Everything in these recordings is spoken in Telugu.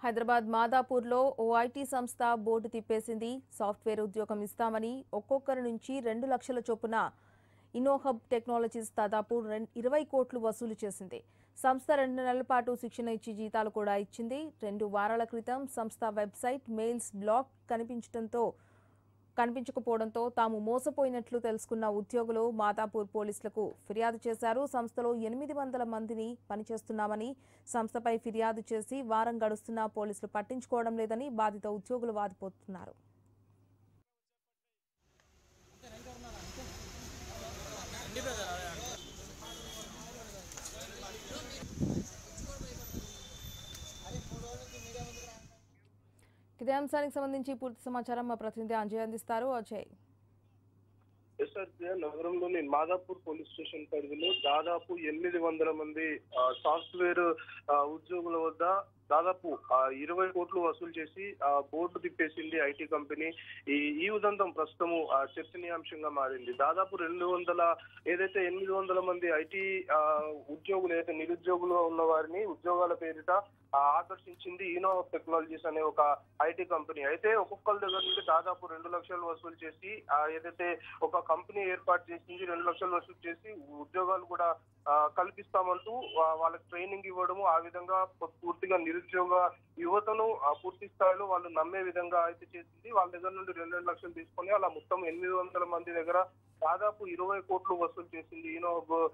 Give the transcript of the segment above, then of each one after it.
హైదరాబాద్ మాదాపూర్లో ఓ ఐటీ సంస్థ బోర్డు తిప్పేసింది సాఫ్ట్వేర్ ఉద్యోగం ఇస్తామని ఒక్కొక్కరి నుంచి రెండు లక్షల చొప్పున ఇన్నోహబ్ టెక్నాలజీస్ దాదాపు రెం- ఇరవై కోట్లు వసూలు చేసింది సంస్థ రెండు నెలల పాటు శిక్షణ ఇచ్చి జీతాలు కూడా ఇచ్చింది రెండు వారాల క్రితం సంస్థ వెబ్సైట్ మెయిల్స్ బ్లాక్ కనిపించడంతో కనిపించకపోవడంతో తాము మోసపోయినట్లు తెలుసుకున్న ఉద్యోగులు మాదాపూర్ పోలీసులకు ఫిర్యాదు చేశారు సంస్థలో ఎనిమిది వందల మందిని పనిచేస్తున్నామని సంస్థపై ఫిర్యాదు చేసి వారం గడుస్తున్నా పోలీసులు పట్టించుకోవడం లేదని బాధిత ఉద్యోగులు వాదిపోతున్నారు ఇదే అంశానికి సంబంధించి పూర్తి సమాచారం మా ప్రతినిధి అంజయ్ అందిస్తారు అజయ్ ఎస్ఆర్జే నగరంలోని మాదాపూర్ పోలీస్ స్టేషన్ పరిధిలో దాదాపు ఎనిమిది వందల మంది ఆ, సాఫ్ట్వేర్ ఆ, ఉద్యోగుల వద్ద దాదాపు ఆ, ఇరవై కోట్లు వసూలు చేసి ఆ, బోర్డు తిప్పేసింది ఐటీ కంపెనీ ఈ ఈ ఉదంతం ప్రస్తుతము ఆ, చర్చనీయాంశంగా మారింది దాదాపు రెండు వందల ఏదైతే ఎనిమిది వందల మంది ఐటీ ఆ, ఉద్యోగులు ఏదైతే నిరుద్యోగులు ఉన్న వారిని ఉద్యోగాల పేరిట ఆ, ఆకర్షించింది ఈనో టెక్నాలజీస్ అనే ఒక ఐటీ కంపెనీ అయితే ఒక్కొక్కరి దగ్గర నుండి దాదాపు రెండు లక్షలు వసూలు చేసి ఆ, ఏదైతే ఒక కంపెనీ ఏర్పాటు చేసింది రెండు లక్షలు వసూలు చేసి ఉద్యోగాలు కూడా ఆ, కల్పిస్తామంటూ వా- వాళ్ళకి ట్రైనింగ్ ఇవ్వడము ఆ విధంగా పూ- పూర్తిగా నిరుద్యోగ యువతను ఆ, పూర్తి స్థాయిలో వాళ్ళు నమ్మే విధంగా అయితే చేసింది వాళ్ళ దగ్గర నుండి రెండు రెండు లక్షలు తీసుకొని అలా మొత్తం ఎనిమిది వందల మంది దగ్గర దాదాపు ఇరవై కోట్లు వసూలు చేసింది ఈనో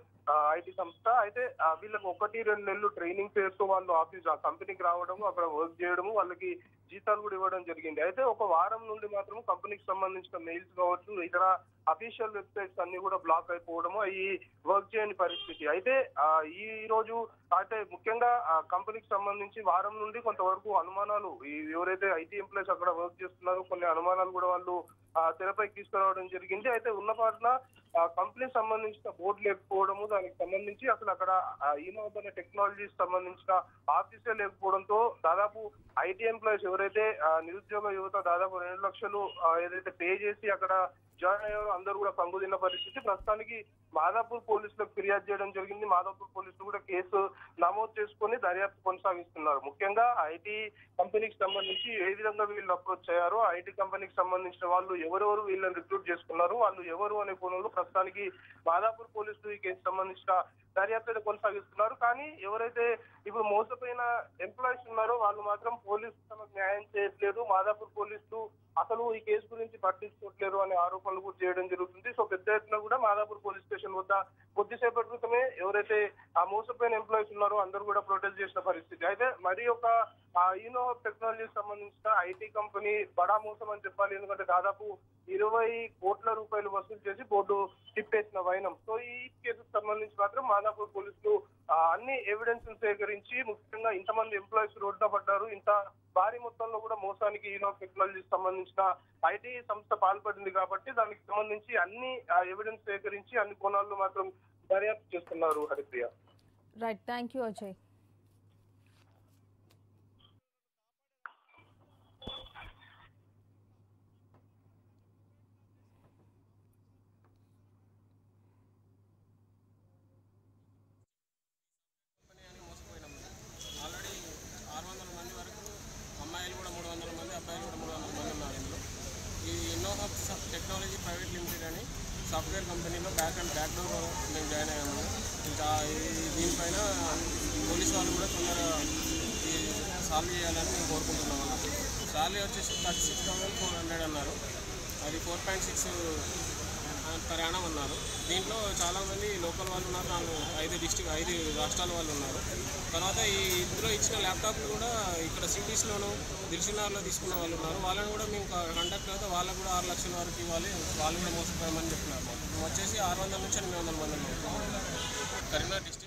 ఐటీ సంస్థ అయితే ఆ, వీళ్ళకి ఒకటి రెండు నెలలు ట్రైనింగ్ పేరుతో వాళ్ళు ఆఫీస్ ఆ కంపెనీకి రావడము అక్కడ వర్క్ చేయడము వాళ్ళకి జీతాలు కూడా ఇవ్వడం జరిగింది అయితే ఒక వారం నుండి మాత్రం కంపెనీకి సంబంధించిన మెయిల్స్ కావచ్చు ఇతర అఫీషియల్ వెబ్సైట్స్ అన్ని కూడా బ్లాక్ అయిపోవడము ఈ వర్క్ చేయని పరిస్థితి అయితే ఆ, ఈ రోజు అంటే ముఖ్యంగా ఆ కంపెనీకి సంబంధించి వారం నుండి కొంతవరకు అనుమానాలు ఈ ఎవరైతే ఐటీ ఎంప్లాయీస్ అక్కడ వర్క్ చేస్తున్నారో కొన్ని అనుమానాలు కూడా వాళ్ళు ఆ, తెరపైకి తీసుకురావడం జరిగింది అయితే ఉన్న పాటన కంపెనీ సంబంధించిన బోర్డు లేకపోవడము దానికి సంబంధించి అసలు అక్కడ ఈనోబ్ అనే టెక్నాలజీస్ సంబంధించిన ఆఫీసే లేకపోవడంతో దాదాపు ఐటీ ఎంప్లాయీస్ ఎవరైతే ఆ, నిరుద్యోగ యువత దాదాపు రెండు లక్షలు ఆ, ఏదైతే పే చేసి అక్కడ జాయిన్ అయ్యారో అందరూ కూడా పంగుదిన్న పరిస్థితి ప్రస్తుతానికి మాదాపూర్ పోలీసులకు ఫిర్యాదు చేయడం జరిగింది మాదాపూర్ పోలీసులు కూడా కేసు నమోదు చేసుకొని దర్యాప్తు కొనసాగిస్తున్నారు ముఖ్యంగా ఐటీ కంపెనీకి సంబంధించి ఏ విధంగా వీళ్ళు అప్రోచ్ అయ్యారో ఐటీ కంపెనీకి సంబంధించిన వాళ్ళు ఎవరెవరు వీళ్ళని రిక్రూట్ చేసుకున్నారు వాళ్ళు ఎవరు అనే కోణంలో ప్రస్తుతానికి మాదాపూర్ పోలీసులు ఈ కేసు సంబంధించిన దర్యాప్తు అయితే కొనసాగిస్తున్నారు కానీ ఎవరైతే ఇప్పుడు మోసపోయిన ఎంప్లాయీస్ ఉన్నారో వాళ్ళు మాత్రం పోలీసు తమకు న్యాయం చేయట్లేదు మాదాపూర్ పోలీసులు అసలు ఈ కేసు గురించి పట్టించుకోవట్లేరు అనే ఆరోపణలు కూడా చేయడం జరుగుతుంది సో పెద్ద ఎత్తున కూడా మాదాపూర్ పోలీస్ స్టేషన్ వద్ద కొద్దిసేపటి క్రితమే ఎవరైతే ఆ మోసపోయిన ఎంప్లాయీస్ ఉన్నారో అందరూ కూడా ప్రొటెస్ట్ చేసిన పరిస్థితి అయితే మరి ఒక ఆ ఈనో టెక్నాలజీ సంబంధించిన ఐటీ కంపెనీ బడా మోసం అని చెప్పాలి ఎందుకంటే దాదాపు ఇరవై కోట్ల రూపాయలు వసూలు చేసి బోర్డు తిప్పేసిన వైనం సో ఈ కేసుకు సంబంధించి మాత్రం మాదాపూర్ పోలీసులు ఆ, అన్ని ఎవిడెన్స్ సేకరించి ముఖ్యంగా ఇంతమంది ఎంప్లాయీస్ రోడ్డున పడ్డారు ఇంత భారీ మొత్తంలో కూడా మోసానికి ఈనో టెక్నాలజీ సంబంధించిన ఐటీ సంస్థ పాల్పడింది కాబట్టి దానికి సంబంధించి అన్ని ఎవిడెన్స్ సేకరించి అన్ని కోణాల్లో మాత్రం దర్యాప్తు చేస్తున్నారు Haripriya right thank you Ajay company అని మోసపోయినాం ఆల్రెడీ ఆరు వందల మంది వరకు అమ్మాయిలు కూడా మూడు వందల మంది అబ్బాయిలు కూడా మూడు వందల మంది ఉన్నారు ఇందులో ఈ ఇన్నోహబ్ టెక్నాలజీ ప్రైవేట్ లిమిటెడ్ అని సాఫ్ట్వేర్ కంపెనీలో బ్యాక్ అండ్ బ్యాక్ డోర్ మేము జాయిన్ అయ్యాము ఇంకా ఈ- దీనిపైన పోలీస్ వాళ్ళు కూడా తొందరగా ఈ సాల్వ్ చేయాలని మేము కోరుకుంటున్నాం సాలరీ వచ్చేసి thirty six thousand four hundred అన్నారు అది ఫోర్ పాయింట్ సిక్స్ ప్రయాణం అన్నారు దీంట్లో చాలామంది లోకల్ వాళ్ళు ఉన్నారు నాలుగు ఐదు డిస్టిక్ ఐదు రాష్ట్రాల వాళ్ళు ఉన్నారు తర్వాత ఈ ఇందులో ఇచ్చిన ల్యాప్టాప్లు కూడా ఇక్కడ సిటీస్లోను దిల్సునార్లో తీసుకున్న వాళ్ళు ఉన్నారు వాళ్ళని కూడా మేము కండక్ట్ అయితే వాళ్ళకు కూడా ఆరు లక్షల వరకు ఇవ్వాలి వాళ్ళు కూడా మోసపోయామని చెప్తున్నారు మాకు. మేము వచ్చేసి ఆరు వందల నుంచి ఎనిమిది వందల మంది ఉన్నాం కరీంనగర్ డిస్టిక్